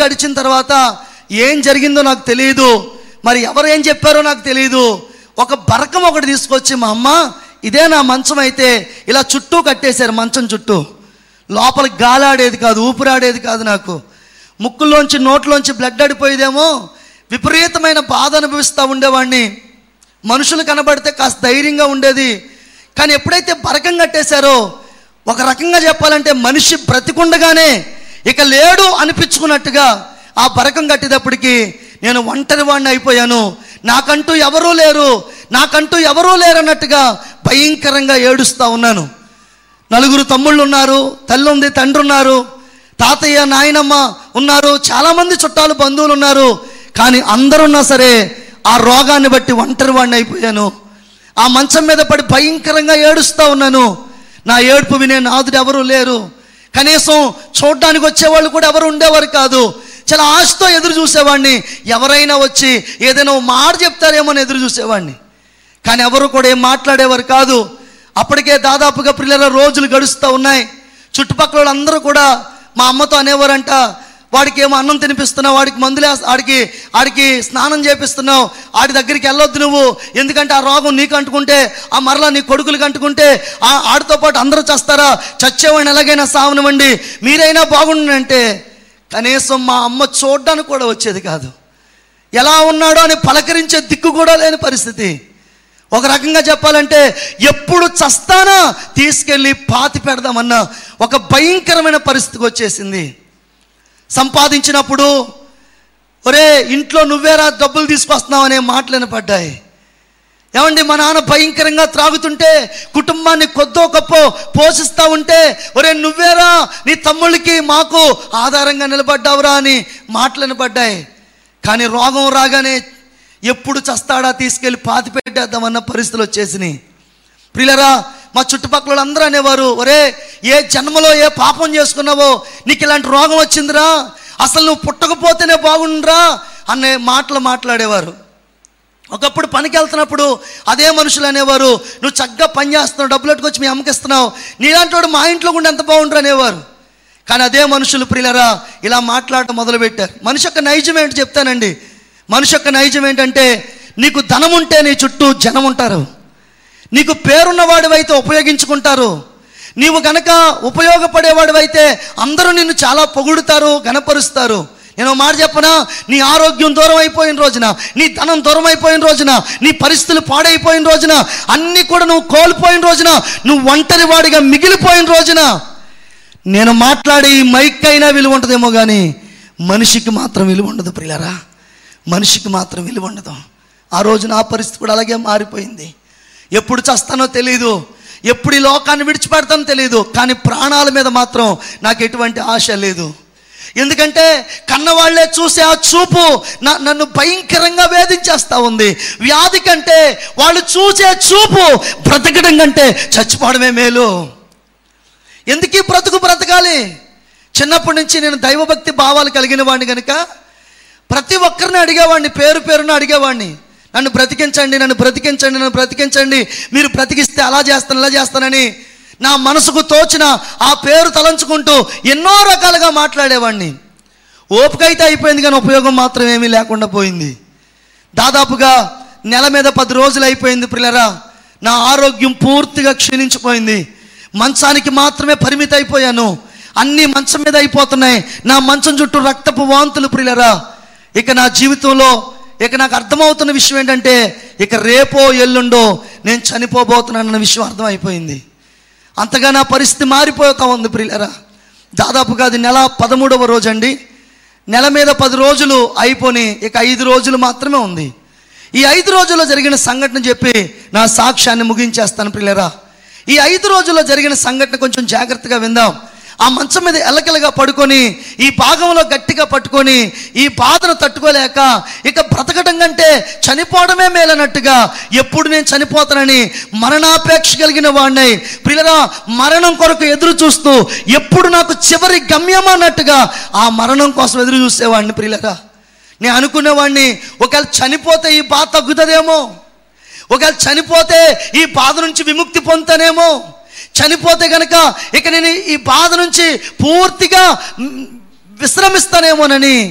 గడిచిన తర్వాత ఏం జరిగిందో నాకు తెలియదు మరి ఎవరు ఏం చెప్పారో నాకు తెలియదు ఒక బరకం ఒకటి తీసుకొచ్చి మా అమ్మ ఇదే నా మంచం అయితే ఇలా చుట్టూ కట్టేశారు మంచం చుట్టూ లోపల గాలాడేది కాదు ఊపిరాడేది కాదు నాకు ముక్కుల్లోంచి నోట్లోంచి బ్లడ్ అడిపోయేదేమో విపరీతమైన బాధ అనుభవిస్తూ ఉండేవాడిని మనుషులు కనబడితే కాస్త ధైర్యంగా ఉండేది కానీ ఎప్పుడైతే బరకం కట్టేశారో ఒక రకంగా చెప్పాలంటే మనిషి బ్రతికుండగానే ఇక లేడు అనిపించుకున్నట్టుగా ఆ బరకం కట్టేటప్పటికి నేను ఒంటరి వాడిని అయిపోయాను నాకంటూ ఎవరూ లేరు నాకంటూ ఎవరూ లేరు అన్నట్టుగా భయంకరంగా ఏడుస్తూ ఉన్నాను నలుగురు తమ్ముళ్ళు ఉన్నారు తల్లి ఉంది తండ్రి ఉన్నారు తాతయ్య నాయనమ్మ ఉన్నారు చాలామంది చుట్టాలు బంధువులు ఉన్నారు కానీ అందరున్నా సరే ఆ రోగాన్ని బట్టి ఒంటరి వాడిని అయిపోయాను ఆ మంచం మీద పడి భయంకరంగా ఏడుస్తూ ఉన్నాను నా ఏడుపు వినే నాదుడు ఎవరు లేరు కనీసం చూడ్డానికి వచ్చేవాళ్ళు కూడా ఎవరు ఉండేవారు కాదు చాలా ఆశతో ఎదురు చూసేవాడిని ఎవరైనా వచ్చి ఏదైనా ఓ మాట చెప్తారేమో అని ఎదురు చూసేవాడిని కానీ ఎవరు కూడా ఏం మాట్లాడేవారు కాదు అప్పటికే దాదాపుగా పిల్లల రోజులు గడుస్తూ ఉన్నాయి చుట్టుపక్కల వాళ్ళందరూ కూడా మా అమ్మతో అనేవారంట వాడికి ఏమో అన్నం తినిపిస్తున్నావు వాడికి మందులే ఆడికి ఆడికి స్నానం చేపిస్తున్నావు ఆడి దగ్గరికి వెళ్ళొద్దు నువ్వు ఎందుకంటే ఆ రోగం నీకు అంటుకుంటే ఆ మరలా నీ కొడుకులకు అంటుకుంటే ఆ ఆడితో పాటు అందరూ చేస్తారా చచ్చేవాడిని ఎలాగైనా సావనివ్వండి మీరైనా బాగుండంటే కనీసం మా అమ్మ చూడ్డానికి కూడా వచ్చేది కాదు ఎలా ఉన్నాడో అని పలకరించే దిక్కు కూడా లేని పరిస్థితి ఒక రకంగా చెప్పాలంటే ఎప్పుడు చస్తానా తీసుకెళ్ళి పాతి పెడదామన్న ఒక భయంకరమైన పరిస్థితికి వచ్చేసింది సంపాదించినప్పుడు ఒరే ఇంట్లో నువ్వేరా డబ్బులు తీసుకొస్తున్నావు అనే మాటలు వినపడ్డాయి ఏమండి మా నాన్న భయంకరంగా త్రాగుతుంటే కుటుంబాన్ని కొద్దో గొప్ప పోషిస్తూ ఉంటే ఒరే నువ్వేరా నీ తమ్ముళ్ళకి మాకు ఆధారంగా నిలబడ్డావురా అని మాటలు వినపడ్డాయి కానీ రోగం రాగానే ఎప్పుడు చస్తాడా తీసుకెళ్ళి పాతి పెట్టేద్దామన్న పరిస్థితులు వచ్చేసినాయి ప్రియులరా మా చుట్టుపక్కల అందరూ అనేవారు ఒరే ఏ జన్మలో ఏ పాపం చేసుకున్నావో నీకు ఇలాంటి రోగం వచ్చిందిరా అసలు నువ్వు పుట్టకపోతేనే బాగుండ్రా అనే మాటలు మాట్లాడేవారు ఒకప్పుడు పనికి వెళ్తున్నప్పుడు అదే మనుషులు అనేవారు నువ్వు చక్కగా పని చేస్తున్నావు డబ్బులు ఎట్టుకొచ్చి మీ అమ్మకి ఇస్తున్నావు నీలాంటి వాడు మా ఇంట్లో కూడా ఎంత బాగుండ్రు అనేవారు కానీ అదే మనుషులు ప్రియులరా ఇలా మాట్లాడటం మొదలుపెట్టారు మనిషి యొక్క నైజం ఏంటి చెప్తానండి మనిషి యొక్క నైజం ఏంటంటే నీకు ధనం ఉంటే నీ చుట్టూ జనం ఉంటారు నీకు పేరున్నవాడివైతే ఉపయోగించుకుంటారు నీవు గనక ఉపయోగపడేవాడివైతే అందరూ నిన్ను చాలా పొగుడుతారు గనపరుస్తారు నేను ఒక మాట చెప్పనా నీ ఆరోగ్యం దూరం అయిపోయిన రోజున నీ ధనం దూరం అయిపోయిన రోజున నీ పరిస్థితులు పాడైపోయిన రోజున అన్నీ కూడా నువ్వు కోల్పోయిన రోజున నువ్వు ఒంటరి వాడిగా మిగిలిపోయిన రోజున నేను మాట్లాడే ఈ మైక్ అయినా విలువ ఉంటుందేమో కానీ మనిషికి మాత్రం విలువ ఉండదు ప్రియులరా మనిషికి మాత్రం విలువ ఉండదు ఆ రోజు నా పరిస్థితి కూడా అలాగే మారిపోయింది ఎప్పుడు చస్తానో తెలియదు ఎప్పుడు ఈ లోకాన్ని విడిచిపెడతానో తెలియదు కానీ ప్రాణాల మీద మాత్రం నాకు ఎటువంటి ఆశ లేదు ఎందుకంటే కన్నవాళ్లే చూసే ఆ చూపు నా నన్ను భయంకరంగా వేధించేస్తా ఉంది వ్యాధి కంటే వాళ్ళు చూసే చూపు బ్రతకడం కంటే చచ్చిపోవడమే మేలు ఎందుకు ఈ బ్రతుకు బ్రతకాలి చిన్నప్పటి నుంచి నేను దైవభక్తి భావాలు కలిగిన వాడిని కనుక ప్రతి ఒక్కరిని అడిగేవాడిని పేరు పేరున అడిగేవాడిని నన్ను బ్రతికించండి నన్ను బ్రతికించండి నన్ను బ్రతికించండి మీరు బ్రతికిస్తే అలా చేస్తాను ఇలా చేస్తానని నా మనసుకు తోచిన ఆ పేరు తలంచుకుంటూ ఎన్నో రకాలుగా మాట్లాడేవాడిని ఓపిక అయితే అయిపోయింది కానీ ఉపయోగం మాత్రం ఏమీ లేకుండా పోయింది దాదాపుగా నెల మీద పది రోజులు అయిపోయింది పిల్లరా నా ఆరోగ్యం పూర్తిగా క్షీణించిపోయింది మంచానికి మాత్రమే పరిమితి అయిపోయాను అన్నీ మంచం మీద అయిపోతున్నాయి నా మంచం చుట్టూ రక్తపు వాంతులు ప్రియులరా ఇక నా జీవితంలో ఇక నాకు అర్థమవుతున్న విషయం ఏంటంటే ఇక రేపో ఎల్లుండో నేను చనిపోబోతున్నానన్న విషయం అర్థమైపోయింది అంతగా నా పరిస్థితి మారిపోతా ఉంది ప్రియులరా దాదాపుగా అది నెల పదమూడవ రోజు అండి నెల మీద పది రోజులు అయిపోని ఇక ఐదు రోజులు మాత్రమే ఉంది ఈ ఐదు రోజుల్లో జరిగిన సంఘటన చెప్పి నా సాక్ష్యాన్ని ముగించేస్తాను ప్రియులరా ఈ ఐదు రోజుల్లో జరిగిన సంఘటన కొంచెం జాగ్రత్తగా విందాం ఆ మంచం మీద ఎల్లకెలగా పడుకొని ఈ భాగంలో గట్టిగా పట్టుకొని ఈ బాధను తట్టుకోలేక ఇక బ్రతకడం కంటే చనిపోవడమే మేలన్నట్టుగా ఎప్పుడు నేను చనిపోతానని మరణాపేక్ష కలిగిన వాడినై ప్రియులరా మరణం కొరకు ఎదురు చూస్తూ ఎప్పుడు నాకు చివరి గమ్యం అన్నట్టుగా ఆ మరణం కోసం ఎదురు చూసేవాడిని ప్రియులరా నేను అనుకునేవాడిని ఒకవేళ చనిపోతే ఈ బాధ తగ్గుతుందేమో ఒకవేళ చనిపోతే ఈ బాధ నుంచి విముక్తి పొందుతానేమో చనిపోతే గనక ఇక నేను ఈ బాధ నుంచి పూర్తిగా మ్, విశ్రమిస్తానేమోనని